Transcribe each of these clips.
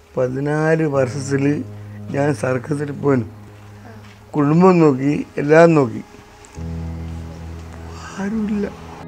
പതിനാല് വർഷത്തിൽ ഞാൻ സർക്കസിൽ പോയി കുടുംബം നോക്കി എല്ലാം നോക്കി ആരുമില്ല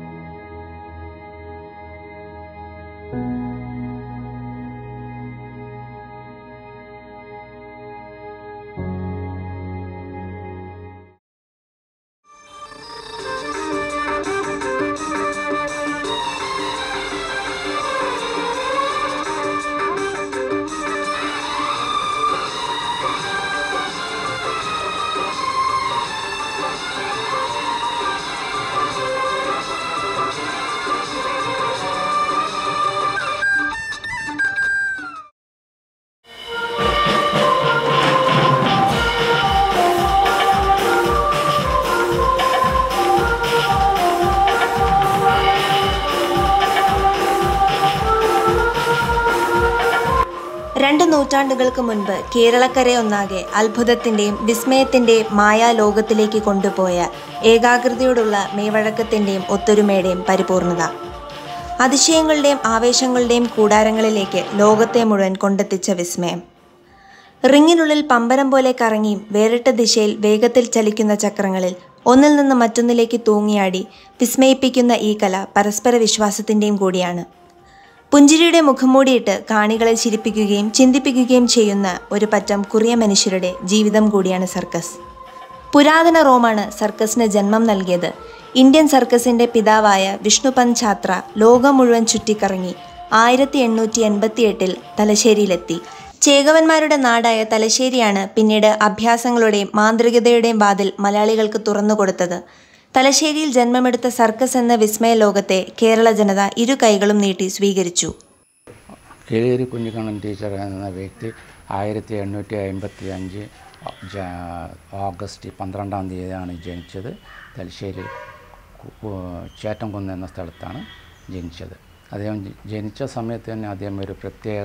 രണ്ട് നൂറ്റാണ്ടുകൾക്ക് മുൻപ് കേരളക്കരയൊന്നാകെ അത്ഭുതത്തിന്റെയും വിസ്മയത്തിന്റെയും മായാലോകത്തിലേക്ക് കൊണ്ടുപോയ ഏകാഗ്രതയോടുള്ള മെയ്വഴക്കത്തിന്റെയും ഒത്തൊരുമയുടെയും പരിപൂർണത അതിശയങ്ങളുടെയും ആവേശങ്ങളുടെയും കൂടാരങ്ങളിലേക്ക് ലോകത്തെ മുഴുവൻ കൊണ്ടെത്തിച്ച വിസ്മയം റിങ്ങിനുള്ളിൽ പമ്പരം പോലെ കറങ്ങിയും വേറിട്ട ദിശയിൽ വേഗത്തിൽ ചലിക്കുന്ന ചക്രങ്ങളിൽ ഒന്നിൽ നിന്ന് മറ്റൊന്നിലേക്ക് തൂങ്ങിയാടി വിസ്മയിപ്പിക്കുന്ന ഈ കല പരസ്പര വിശ്വാസത്തിൻ്റെയും കൂടിയാണ് പുഞ്ചിരിയുടെ മുഖംമൂടിയിട്ട് കാണികളെ ചിരിപ്പിക്കുകയും ചിന്തിപ്പിക്കുകയും ചെയ്യുന്ന ഒരു പറ്റം കുറിയ മനുഷ്യരുടെ ജീവിതം കൂടിയാണ് സർക്കസ് പുരാതന റോമാണ് സർക്കസിന് ജന്മം നൽകിയത് ഇന്ത്യൻ സർക്കസിന്റെ പിതാവായ വിഷ്ണുപന്ത് ഛാത്ര ലോകം മുഴുവൻ ചുറ്റിക്കറങ്ങി ആയിരത്തി എണ്ണൂറ്റി എൺപത്തി എട്ടിൽ തലശ്ശേരിയിലെത്തി ചേകവന്മാരുടെ നാടായ തലശ്ശേരിയാണ് പിന്നീട് അഭ്യാസങ്ങളുടെയും മാന്ത്രികതയുടെയും വാതിൽ മലയാളികൾക്ക് തുറന്നുകൊടുത്തത് തലശ്ശേരിയിൽ ജന്മമെടുത്ത സർക്കസ് എന്ന വിസ്മയ ലോകത്തെ കേരള ജനത ഇരു കൈകളും നീട്ടി സ്വീകരിച്ചു കീഴേരി കുഞ്ഞിക്കണ്ണൻ ടീച്ചർ എന്ന വ്യക്തി ആയിരത്തി എണ്ണൂറ്റി അമ്പത്തി അഞ്ച് ഓഗസ്റ്റ് പന്ത്രണ്ടാം തീയതിയാണ് ജനിച്ചത് തലശ്ശേരി കു- കു- ചേറ്റംകുന്ന് എന്ന സ്ഥലത്താണ് ജനിച്ചത് അദ്ദേഹം ജ- ജനിച്ച സമയത്ത് തന്നെ അദ്ദേഹം ഒരു പ്രത്യേക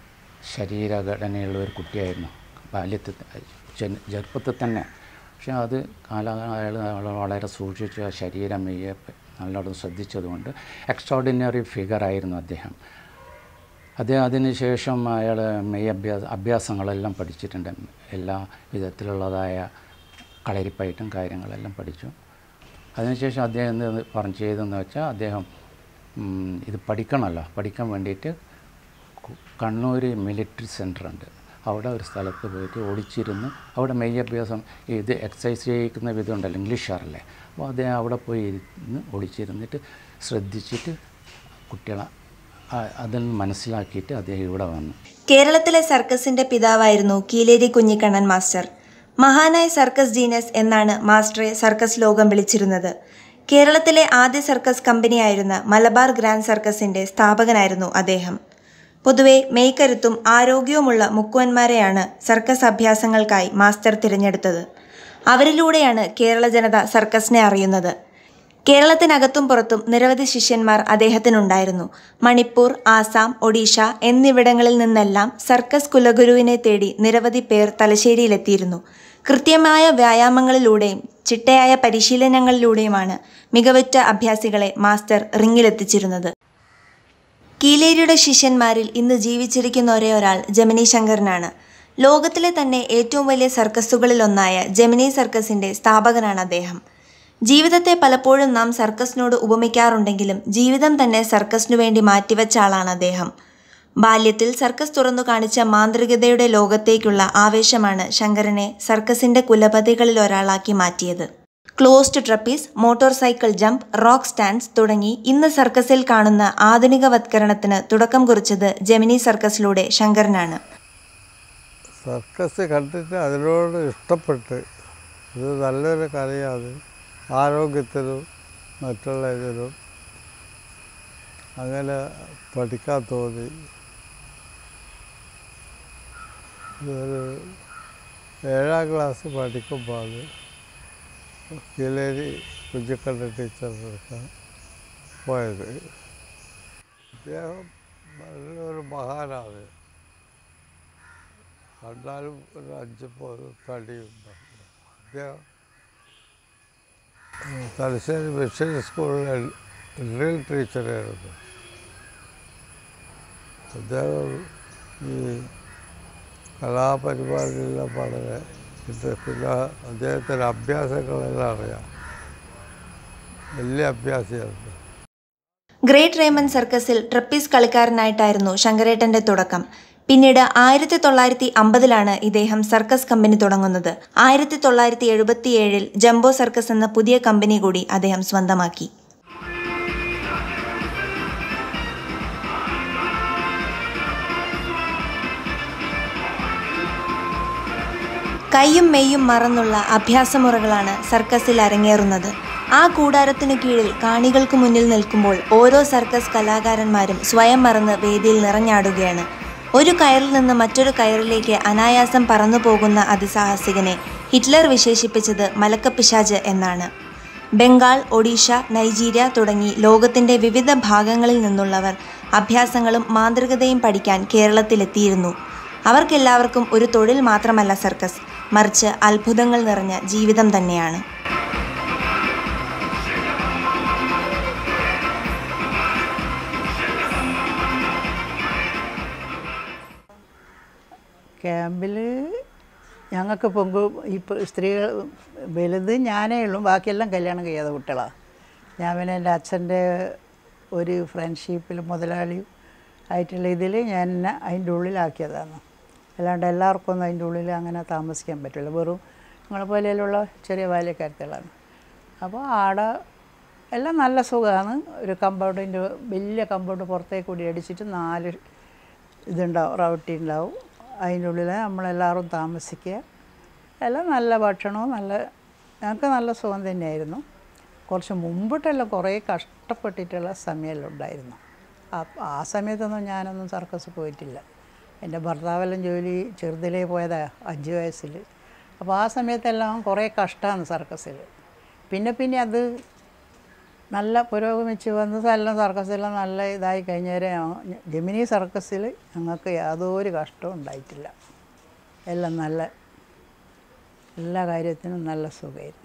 ശരീരഘടനയുള്ള ഒരു കുട്ടിയായിരുന്നു ബാല്യത്തിൽ ജന- ചെറുപ്പത്തിൽ തന്നെ പക്ഷേ അത് കാലാകാല വളരെ സൂക്ഷിച്ച് ആ ശരീരം മെയ്യെ നല്ലോണം ശ്രദ്ധിച്ചതുകൊണ്ട് എക്സ്ട്രോഡിനറി ഫിഗറായിരുന്നു അദ്ദേഹം അദ്ദേഹം അതിനുശേഷം അയാൾ മെയ് അഭ്യാസ അഭ്യാസങ്ങളെല്ലാം പഠിച്ചിട്ടുണ്ട് എല്ലാ വിധത്തിലുള്ളതായ കളരിപ്പയറ്റും കാര്യങ്ങളെല്ലാം പഠിച്ചു അതിനുശേഷം അദ്ദേഹം എന്ത് പറഞ്ഞു ചെയ്തതെന്ന് വെച്ചാൽ അദ്ദേഹം ഉം, ഇത് പഠിക്കണമല്ലോ പഠിക്കാൻ വേണ്ടിയിട്ട് കു- കണ്ണൂർ മിലിറ്ററി സെൻ്റർ ഉണ്ട് അവിടെ ഒരു സ്ഥലത്ത് പോയിട്ട് ഒളിച്ചിരുന്ന് അവിടെ മെയ് അഭ്യാസം ഇത് എക്സസൈസ് ചെയ്യിക്കുന്ന വിധം ഉണ്ടല്ലോ ഇംഗ്ലീഷുകാരല്ലേ അപ്പോൾ അദ്ദേഹം അവിടെ പോയി ഇരുന്ന് ഒളിച്ചിരുന്നിട്ട് ശ്രദ്ധിച്ചിട്ട് കുട്ടികളെ ആ- അതിൽ നിന്ന് മനസ്സിലാക്കിയിട്ട് അദ്ദേഹം ഇവിടെ വന്നു കേരളത്തിലെ സർക്കസിന്റെ പിതാവായിരുന്നു കീലേരി കുഞ്ഞിക്കണ്ണൻ മാസ്റ്റർ മഹാനായ സർക്കസ് ജീനസ് എന്നാണ് മാസ്റ്ററെ സർക്കസ് ലോകം വിളിച്ചിരുന്നത് കേരളത്തിലെ ആദ്യ സർക്കസ് കമ്പനിയായിരുന്ന മലബാർ ഗ്രാൻഡ് സർക്കസിന്റെ സ്ഥാപകനായിരുന്നു അദ്ദേഹം പൊതുവെ മെയ്ക്കരുത്തും ആരോഗ്യവുമുള്ള മുക്കുവന്മാരെയാണ് സർക്കസ് അഭ്യാസങ്ങൾക്കായി മാസ്റ്റർ തിരഞ്ഞെടുത്തത് അവരിലൂടെയാണ് കേരള ജനത സർക്കസിനെ അറിയുന്നത് കേരളത്തിനകത്തും പുറത്തും നിരവധി ശിഷ്യന്മാർ അദ്ദേഹത്തിനുണ്ടായിരുന്നു മണിപ്പൂർ ആസാം ഒഡീഷ എന്നിവിടങ്ങളിൽ നിന്നെല്ലാം സർക്കസ് കുലഗുരുവിനെ തേടി നിരവധി പേർ തലശ്ശേരിയിലെത്തിയിരുന്നു കൃത്യമായ വ്യായാമങ്ങളിലൂടെയും ചിട്ടയായ പരിശീലനങ്ങളിലൂടെയുമാണ് മികവുറ്റ അഭ്യാസികളെ മാസ്റ്റർ റിങ്ങിലെത്തിച്ചിരുന്നത് കീലേരിയുടെ ശിഷ്യന്മാരിൽ ഇന്ന് ജീവിച്ചിരിക്കുന്ന ഒരേ ഒരാൾ ജമിനി ശങ്കരനാണ് ലോകത്തിലെ തന്നെ ഏറ്റവും വലിയ സർക്കസുകളിലൊന്നായ ജമിനി സർക്കസിന്റെ സ്ഥാപകനാണ് അദ്ദേഹം ജീവിതത്തെ പലപ്പോഴും നാം സർക്കസിനോട് ഉപമിക്കാറുണ്ടെങ്കിലും ജീവിതം തന്നെ സർക്കസിനു വേണ്ടി മാറ്റിവെച്ച ആളാണ് അദ്ദേഹം ബാല്യത്തിൽ സർക്കസ് തുറന്നു കാണിച്ച മാന്ത്രികതയുടെ ലോകത്തേക്കുള്ള ആവേശമാണ് ശങ്കരനെ സർക്കസിന്റെ കുലപതികളിൽ ഒരാളാക്കി മാറ്റിയത് closed trapeze motor cycle jump rock stands തുടങ്ങി ഇന്ന് സർക്കസിൽ കാണുന്ന ആധുനികവത്കരണത്തിന് തുടക്കം കുറിച്ചത് ജെമിനി സർക്കസിലൂടെ ശങ്കരനാണ് സർക്കസ് കണ്ടിട്ട് അതിനോട് ഇഷ്ടപ്പെട്ട് ഇത് നല്ലൊരു കലയാണ് ആരോഗ്യത്തിനും മറ്റുള്ള ഇതിനും അങ്ങനെ പഠിക്കാൻ തോന്നി ഒരു ഏഴാം ക്ലാസ് പഠിക്കുമ്പോൾ കിലേരി കുഞ്ഞിക്കണ്ണ ടീച്ചറിനൊക്കെ പോയത് അദ്ദേഹം നല്ലൊരു മഹാനാണ് കണ്ടാലും ഒരു അഞ്ച് പോലും തടിയുണ്ട് അദ്ദേഹം ഉം, തലശ്ശേരി മിഷൻ സ്കൂളിലെ ഡ്രിൽ ടീച്ചറായിരുന്നു അദ്ദേഹം ഈ കലാപരിപാടിയെല്ലാം വളരെ ഇത് പിന്നെ അദ്ദേഹത്തിൻ്റെ അഭ്യാസങ്ങളെല്ലാം അറിയാം വലിയ അഭ്യാസിയാണ് ഗ്രേറ്റ് റേമൻ സർക്കസിൽ ട്രപ്പീസ് കളിക്കാരനായിട്ടായിരുന്നു ശങ്കരേട്ടന്റെ തുടക്കം പിന്നീട് ആയിരത്തി തൊള്ളായിരത്തി അമ്പതിലാണ് ഇദ്ദേഹം സർക്കസ് കമ്പനി തുടങ്ങുന്നത് ആയിരത്തി തൊള്ളായിരത്തി എഴുപത്തിയേഴിൽ ജംബോ സർക്കസ് എന്ന പുതിയ കമ്പനി കൂടി അദ്ദേഹം സ്വന്തമാക്കി കൈയും മെയ്യും മറന്നുള്ള അഭ്യാസമുറകളാണ് സർക്കസിൽ അരങ്ങേറുന്നത് ആ കൂടാരത്തിനു കീഴിൽ കാണികൾക്ക് മുന്നിൽ നിൽക്കുമ്പോൾ ഓരോ സർക്കസ് കലാകാരന്മാരും സ്വയം മറന്ന് വേദിയിൽ നിറഞ്ഞാടുകയാണ് ഒരു കയറിൽ നിന്ന് മറ്റൊരു കയറിലേക്ക് അനായാസം പറന്നു പോകുന്ന അതിസാഹസികനെ ഹിറ്റ്ലർ വിശേഷിപ്പിച്ചത് മലക്കപ്പിശാജ് എന്നാണ് ബംഗാൾ ഒഡീഷ നൈജീരിയ തുടങ്ങി ലോകത്തിന്റെ വിവിധ ഭാഗങ്ങളിൽ നിന്നുള്ളവർ അഭ്യാസങ്ങളും മാന്ത്രികതയും പഠിക്കാൻ കേരളത്തിലെത്തിയിരുന്നു അവർക്കെല്ലാവർക്കും ഒരു തൊഴിൽ മാത്രമല്ല സർക്കസ് മറിച്ച് അത്ഭുതങ്ങൾ നിറഞ്ഞ ജീവിതം തന്നെയാണ് ക്യാമ്പിൽ ഞങ്ങൾക്ക് പെങ്കു ഇപ്പോൾ സ്ത്രീകൾ വലുത് ഞാനേ ഉള്ളൂ ബാക്കിയെല്ലാം കല്യാണം കഴിയാതെ കുട്ടികളാണ് ഞാൻ പിന്നെ എൻ്റെ അച്ഛൻ്റെ ഒരു ഫ്രണ്ട്ഷിപ്പിൽ മുതലാളി ആയിട്ടുള്ള ഇതിൽ ഞാൻ എന്നെ അതിൻ്റെ ഉള്ളിലാക്കിയതാണ് അല്ലാണ്ട് എല്ലാവർക്കും ഒന്നും അതിൻ്റെ ഉള്ളിൽ അങ്ങനെ താമസിക്കാൻ പറ്റില്ല വെറും നിങ്ങളെ പോലെയുള്ള ചെറിയ ബാല്യക്കാരത്തികളാണ് അപ്പോൾ ആടെ എല്ലാം നല്ല സുഖമാണ് ഒരു കമ്പൗണ്ടിൻ്റെ വലിയ കമ്പൗണ്ട് പുറത്തേക്ക് കൂടി അടിച്ചിട്ട് നാല് ഇതുണ്ടാവും റൗട്ടി ഉണ്ടാവും അതിൻ്റെ ഉള്ളിൽ നമ്മളെല്ലാവരും താമസിക്കുക എല്ലാം നല്ല ഭക്ഷണവും നല്ല ഞങ്ങൾക്ക് നല്ല സുഖം തന്നെയായിരുന്നു കുറച്ച് മുമ്പിട്ടെല്ലാം കുറേ കഷ്ടപ്പെട്ടിട്ടുള്ള സമയമെല്ലാം ഉണ്ടായിരുന്നു ആ- ആ സമയത്തൊന്നും ഞാനൊന്നും സർക്കസ് പോയിട്ടില്ല എൻ്റെ ഭർത്താവെല്ലാം ജോലി ചെറുതിലേ പോയതാ അഞ്ച് വയസ്സിൽ അപ്പോൾ ആ സമയത്തെല്ലാം കുറേ കഷ്ടമാണ് സർക്കസിൽ പിന്നെ പിന്നെ അത് നല്ല പുരോഗമിച്ച് വന്ന് എല്ലാം സർക്കസെല്ലാം നല്ല ഇതായി കഴിഞ്ഞേരെ ജമിനി സർക്കസിൽ ഞങ്ങൾക്ക് യാതൊരു കഷ്ടവും ഉണ്ടായിട്ടില്ല എല്ലാം നല്ല എല്ലാ കാര്യത്തിനും നല്ല സുഖമായിരുന്നു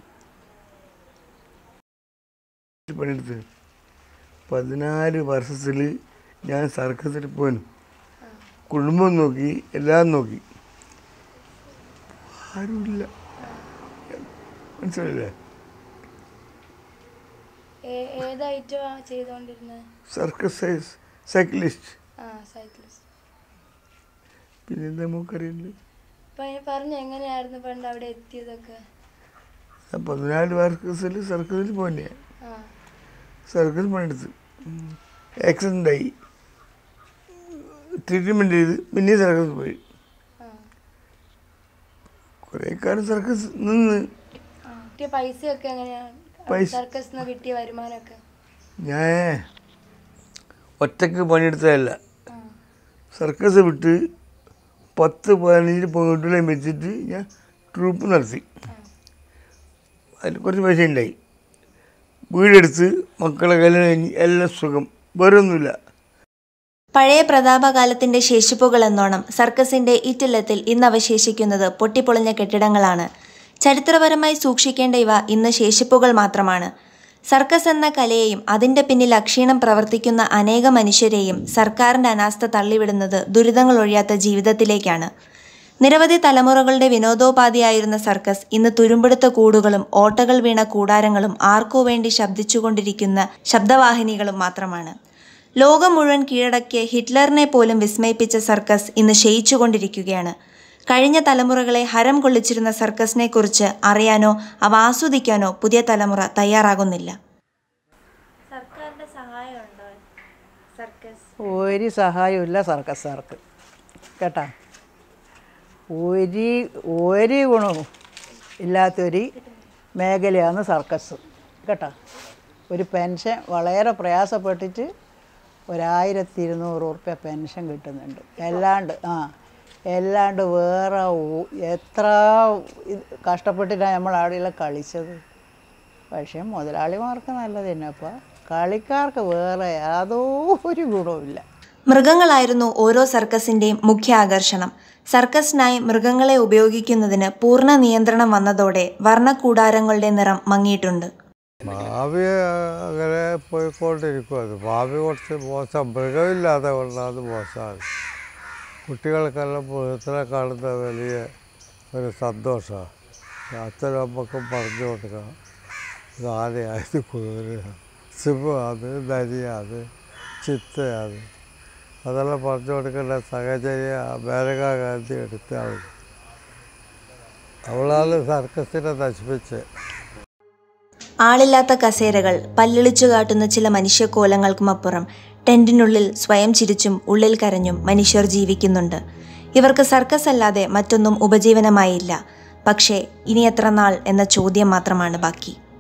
പണിയെടുത്ത് പതിനാല് വർഷത്തിൽ ഞാൻ സർക്കസിൽ പോയിന് കുടുംബം നോക്കി എല്ലാം നോക്കി ആരുമില്ല മനസ്സിലായില്ലേ ഏ- ഏത് ഐറ്റമാ ചെയ്തുകൊണ്ടിരുന്നത് സർക്കസ് സൈസ് സൈക്ലിസ്റ്റ് ആ സൈക്ലിസ്റ്റ് പിന്നെ നമുക്കറിയില്ല അപ്പൊ പറഞ്ഞു എങ്ങനെയായിരുന്നു പണ്ട് അവിടെ എത്തിയതൊക്കെ ഞാൻ പതിനാല് വർഷത്തിൽ സർക്കസിൽ പോന്നെ ആ സർക്കസ് പണിയെടുത്ത് ആക്സിഡൻ്റായി ട്രീറ്റ്മെൻറ്റ് ചെയ്ത് പിന്നെ സർക്കസ് പോയി ആ കുറേ കാലം സർക്കസ് നിന്ന് ആ. കിട്ടിയ പൈസയൊക്കെ എങ്ങനെയാ പൈസ- സർക്കസിൽ നിന്ന് കിട്ടിയ വരുമാനമൊക്കെ ഞാൻ ഒറ്റയ്ക്ക് പണിയെടുത്തതല്ല ആ സർക്കസ് വിട്ട് പത്ത് പതിനഞ്ച് പെൺകുട്ടികളെയും വെച്ചിട്ട് ഞാൻ ട്രൂപ്പ് നടത്തി അതിൽ കുറച്ച് പൈസ ഉണ്ടായി വീടെടുത്ത് മക്കളെ കല്യാണം കഴിഞ്ഞ് എല്ലാം സുഖം വേറൊന്നുമില്ല പഴയ പ്രതാപകാലത്തിന്റെ ശേഷിപ്പുകൾ എന്നോണം സർക്കസിന്റെ ഇറ്റില്ലത്തിൽ ഇന്ന് അവശേഷിക്കുന്നത് പൊട്ടിപ്പൊളിഞ്ഞ കെട്ടിടങ്ങളാണ് ചരിത്രപരമായി സൂക്ഷിക്കേണ്ട ഇവ ഇന്ന് ശേഷിപ്പുകൾ മാത്രമാണ് സർക്കസ് എന്ന കലയെയും അതിന്റെ പിന്നിൽ അക്ഷീണം പ്രവർത്തിക്കുന്ന അനേക മനുഷ്യരെയും സർക്കാരിന്റെ അനാസ്ഥ തള്ളിവിടുന്നത് ദുരിതങ്ങൾ ഒഴിയാത്ത ജീവിതത്തിലേക്കാണ് നിരവധി തലമുറകളുടെ വിനോദോപാധിയായിരുന്ന സർക്കസ് ഇന്ന് തുരുമ്പെടുത്ത കൂടുകളും ഓട്ടകൾ വീണ കൂടാരങ്ങളും ആർക്കോ വേണ്ടി ശബ്ദിച്ചുകൊണ്ടിരിക്കുന്ന ശബ്ദവാഹിനികളും മാത്രമാണ് ലോകം മുഴുവൻ കീഴടക്കിയ ഹിറ്റ്ലറിനെ പോലും വിസ്മയിപ്പിച്ച സർക്കസ് ഇന്ന് ക്ഷയിച്ചുകൊണ്ടിരിക്കുകയാണ് കഴിഞ്ഞ തലമുറകളെ ഹരം കൊള്ളിച്ചിരുന്ന സർക്കസിനെ കുറിച്ച് അറിയാനോ അവ ആസ്വദിക്കാനോ പുതിയ തലമുറ തയ്യാറാകുന്നില്ല സർക്കാരിന്റെ സഹായമുണ്ടോ സർക്കസ് ഒരു സഹായമില്ല സർക്കസുകാർക്ക് കേട്ടാ ഒരു ഒരു ഗുണവും ഇല്ലാത്തൊരു മേഖലയാണ് സർക്കസ് കേട്ടാ ഒരു പെൻഷൻ വളരെ പ്രയാസപ്പെട്ടിട്ട് ഒരായിരത്തി ഇരുന്നൂറ് ഉറുപ്പ്യ പെൻഷൻ കിട്ടുന്നുണ്ട് അല്ലാണ്ട് ആ അല്ലാണ്ട് വേറെ ഒ- എത്ര ഇത് കഷ്ടപ്പെട്ടിട്ടാണ് നമ്മൾ അവിടെയെല്ലാം കളിച്ചത് പക്ഷേ മുതലാളിമാർക്ക് നല്ലത് തന്നെയപ്പോൾ കളിക്കാർക്ക് വേറെ യാതൊരു ഗുണവുമില്ല മൃഗങ്ങളായിരുന്നു ഓരോ സർക്കസിന്റെയും മുഖ്യ ആകർഷണം സർക്കസിനായി മൃഗങ്ങളെ ഉപയോഗിക്കുന്നതിന് പൂർണ്ണ നിയന്ത്രണം വന്നതോടെ വർണ്ണക്കൂടാരങ്ങളുടെ നിറം മങ്ങിയിട്ടുണ്ട് ഭാവി അങ്ങനെ പോയിക്കൊണ്ടിരിക്കും അത് ഭാവി കുറച്ച് മോശം മൃഗമില്ലാതെ കൊണ്ടാണ് മോശമാണ് കുട്ടികൾക്കെല്ലാം മൃഗത്തിനെ കാണുന്ന വലിയ ഒരു സന്തോഷമാണ് അച്ഛനും അമ്മക്കും പറഞ്ഞു കൊടുക്കണം ഇത് ആനയായത് കുതിരയാണ് സിംഹമാണ് നരിയാണ് ചിത്തയാണ് അതെല്ലാം പറഞ്ഞു കൊടുക്കേണ്ട സാഹചര്യം മേനകാ ഗാന്ധി എടുത്താണ് അവളാണ് സർക്കസിനെ നശിപ്പിച്ചത് ആളില്ലാത്ത കസേരകൾ പല്ലിളിച്ചു കാട്ടുന്ന ചില മനുഷ്യക്കോലങ്ങൾക്കുമപ്പുറം ടെന്റിനുള്ളിൽ സ്വയം ചിരിച്ചും ഉള്ളിൽ കരഞ്ഞും മനുഷ്യർ ജീവിക്കുന്നുണ്ട് ഇവർക്ക് സർക്കസ് അല്ലാതെ മറ്റൊന്നും ഉപജീവനമായില്ല പക്ഷേ ഇനി എത്ര നാൾ എന്ന ചോദ്യം മാത്രമാണ് ബാക്കി